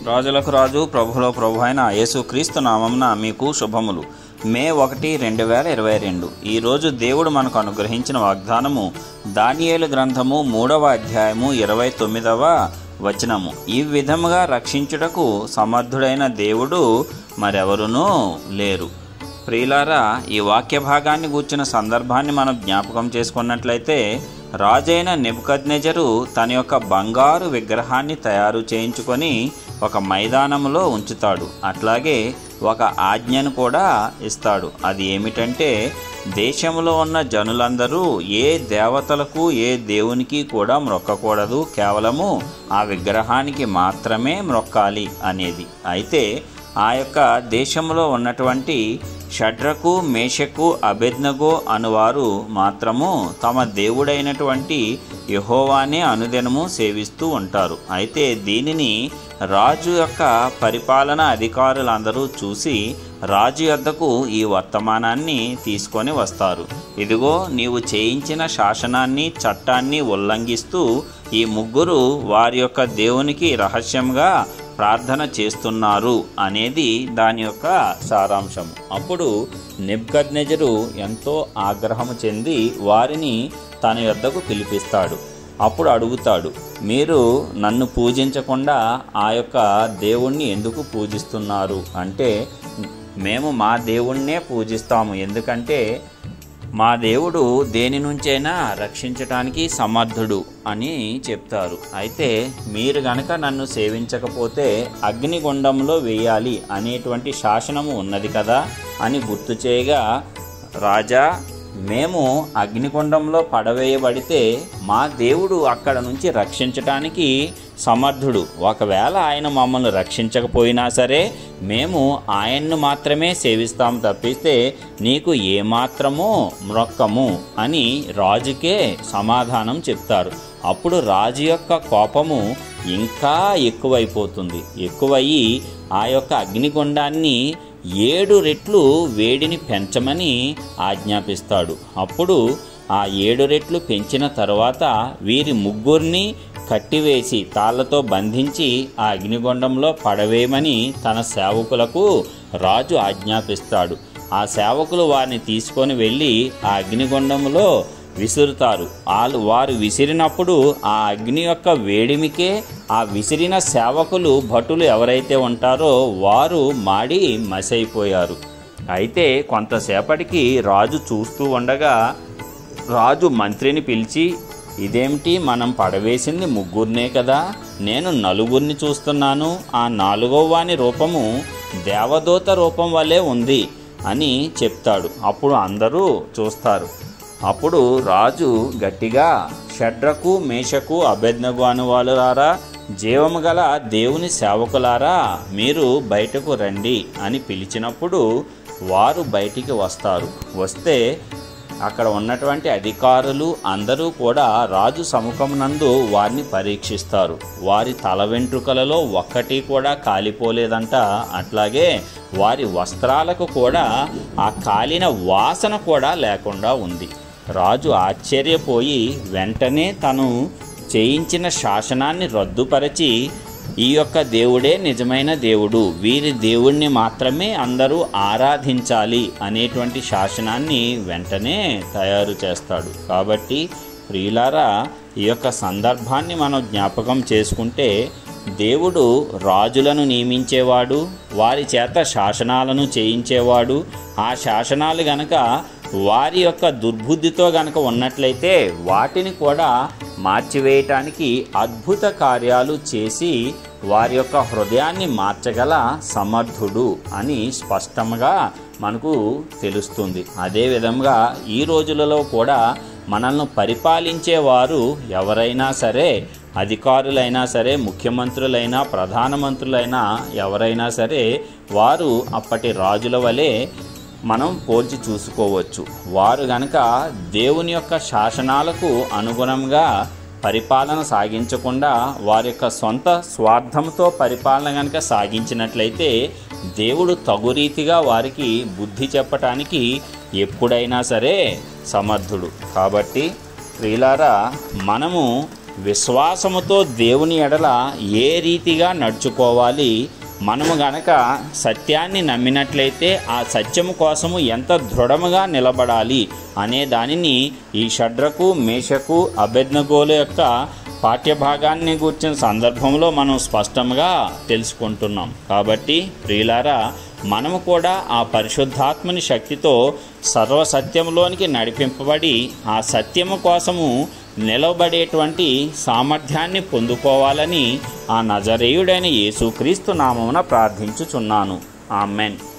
రాజులకు రాజు ప్రభులో ప్రభు అయిన యేసుక్రీస్తు నామంన మీకు శుభములు మే ఒకటి రెండు వేల ఇరవై రెండు ఈరోజు దేవుడు మనకు అనుగ్రహించిన వాగ్దానము దానియేలు గ్రంథము మూడవ అధ్యాయము ఇరవై తొమ్మిదవ వచనము ఈ విధముగా రక్షించుటకు సమర్థుడైన దేవుడు మరెవరునూ లేరు ప్రియులారా ఈ వాక్య భాగాన్ని గూర్చిన సందర్భాన్ని మనం జ్ఞాపకం చేసుకున్నట్లయితే రాజైన నెబుకద్నెజరు తన యొక్క బంగారు విగ్రహాన్ని తయారు చేయించుకొని ఒక మైదానంలో ఉంచుతాడు అట్లాగే ఒక ఆజ్ఞను కూడా ఇస్తాడు అది ఏమిటంటే దేశంలో ఉన్న జనులందరూ ఏ దేవతలకు ఏ దేవునికి కూడా మ్రొక్కకూడదు కేవలము ఆ విగ్రహానికి మాత్రమే మ్రొక్కాలి అనేది అయితే ఆ యొక్క దేశంలో ఉన్నటువంటి షడ్రకు మేషకు అబెద్నగో అనువారు మాత్రము తమ దేవుడైనటువంటి యహోవానే అనుదినము సేవిస్తూ ఉంటారు అయితే దీనిని రాజు యొక్క పరిపాలన అధికారులందరూ చూసి రాజు యొద్దకు ఈ వర్తమానాన్ని తీసుకొని వస్తారు ఇదిగో నీవు చేయించిన శాసనాన్ని చట్టాన్ని ఉల్లంఘిస్తూ ఈ ముగ్గురు వారి యొక్క దేవునికి రహస్యంగా ప్రార్థన చేస్తున్నారు అనేది దాని యొక్క సారాంశం అప్పుడు నెబ్కద్నెజరు ఎంతో ఆగ్రహము చెంది వారిని తన యొద్దకు పిలిపిస్తాడు అప్పుడు అడుగుతాడు మీరు నన్ను పూజించకుండా ఆ యొక్క దేవుణ్ణి ఎందుకు పూజిస్తున్నారు అంటే మేము మా దేవుణ్ణే పూజిస్తాము ఎందుకంటే మా దేవుడు దేని నుంచైనా రక్షించటానికి సమర్థుడు అని చెప్తారు అయితే మీరు గనక నన్ను సేవించకపోతే అగ్నిగుండంలో వేయాలి అనేటువంటి శాసనము ఉన్నది కదా అని గుర్తు చేయగా రాజా మేము అగ్నిగుండంలో పడవేయబడితే మా దేవుడు అక్కడ నుంచి రక్షించటానికి సమర్థుడు ఒకవేళ ఆయన మమ్మల్ని రక్షించకపోయినా సరే మేము ఆయన్ను మాత్రమే సేవిస్తాం తప్పిస్తే నీకు ఏమాత్రమో మ్రొక్కము అని రాజుకే సమాధానం చెప్తారు అప్పుడు రాజు యొక్క కోపము ఇంకా ఎక్కువైపోతుంది ఎక్కువయ్యి ఆ యొక్క అగ్నిగుండాన్ని ఏడు రెట్లు వేడిని పెంచమని ఆజ్ఞాపిస్తాడు అప్పుడు ఆ ఏడు రెట్లు పెంచిన తరువాత వీరి ముగ్గురిని కట్టివేసి తాళ్లతో బంధించి ఆ అగ్నిగుండంలో పడవేయమని తన సేవకులకు రాజు ఆజ్ఞాపిస్తాడు ఆ సేవకులు వారిని తీసుకొని వెళ్ళి ఆ అగ్నిగుండంలో విసురుతారు వాళ్ళు వారు విసిరినప్పుడు ఆ అగ్ని యొక్క వేడిమికే ఆ విసిరిన సేవకులు భటులు ఎవరైతే ఉంటారో వారు మాడి మసైపోయారు అయితే కొంతసేపటికి రాజు చూస్తూ ఉండగా రాజు మంత్రిని పిలిచి ఇదేమిటి మనం పడవేసింది ముగ్గురినే కదా నేను నలుగురిని చూస్తున్నాను ఆ నాలుగో వాని రూపము దేవదూత రూపం వలె ఉంది అని చెప్తాడు అప్పుడు అందరూ చూస్తారు అప్పుడు రాజు గట్టిగా షడ్రకు మేషకు అభెజ్ఞగు అనువాలులారా జీవము గల దేవుని సేవకులారా మీరు బయటకు రండి అని పిలిచినప్పుడు వారు బయటికి వస్తారు వస్తే అక్కడ ఉన్నటువంటి అధికారులు అందరూ కూడా రాజు సముఖమునందు వారిని పరీక్షిస్తారు వారి తల వెంట్రుకలలో ఒక్కటి కూడా కాలిపోలేదంట అట్లాగే వారి వస్త్రాలకు కూడా ఆ కాలిన వాసన కూడా లేకుండా ఉంది రాజు ఆశ్చర్యపోయి వెంటనే తను చేయించిన శాసనాన్ని రద్దుపరచి ఈ యొక్క దేవుడే నిజమైన దేవుడు వీరి దేవుణ్ణి మాత్రమే అందరూ ఆరాధించాలి అనేటువంటి శాసనాన్ని వెంటనే తయారు చేస్తాడు కాబట్టి ప్రియులారా ఈ యొక్క సందర్భాన్ని మనం జ్ఞాపకం చేసుకుంటే దేవుడు రాజులను నియమించేవాడు వారి చేత శాసనాలను చేయించేవాడు ఆ శాసనాలు గనక వారి యొక్క దుర్బుద్ధితో గనక ఉన్నట్లయితే వాటిని కూడా మార్చివేయటానికి అద్భుత కార్యాలు చేసి వారి యొక్క హృదయాన్ని మార్చగల సమర్థుడు అని స్పష్టంగా మనకు తెలుస్తుంది అదేవిధంగా ఈ రోజులలో కూడా మనల్ని పరిపాలించేవారు ఎవరైనా సరే అధికారులైనా సరే ముఖ్యమంత్రులైనా ప్రధానమంత్రులైనా ఎవరైనా సరే వారు అప్పటి రాజుల వలె మనం పోల్చి చూసుకోవచ్చు వారు గనక దేవుని యొక్క శాసనాలకు అనుగుణంగా పరిపాలన సాగించకుండా వారి యొక్క సొంత స్వార్థంతో పరిపాలన కనుక సాగించినట్లయితే దేవుడు తగు రీతిగా వారికి బుద్ధి చెప్పటానికి ఎప్పుడైనా సరే సమర్థుడు కాబట్టి ప్రియులారా మనము విశ్వాసముతో దేవుని ఎడల ఏ రీతిగా నడుచుకోవాలి మనము గనక సత్యాన్ని నమ్మినట్లయితే ఆ సత్యము కోసము ఎంత దృఢముగా నిలబడాలి అనే దానిని ఈ షడ్రకు మేషకు అభెజ్ఞగోల యొక్క పాఠ్యభాగాన్ని కూర్చిన సందర్భంలో మనం స్పష్టంగా తెలుసుకుంటున్నాం కాబట్టి ప్రియులారా మనము కూడా ఆ పరిశుద్ధాత్మని శక్తితో సర్వసత్యంలోనికి నడిపింపబడి ఆ సత్యము కోసము నిలబడేటువంటి సామర్థ్యాన్ని పొందుకోవాలని ఆ నజరేయుడైన యేసుక్రీస్తు నామమున ప్రార్థించుచున్నాను ఆమెన్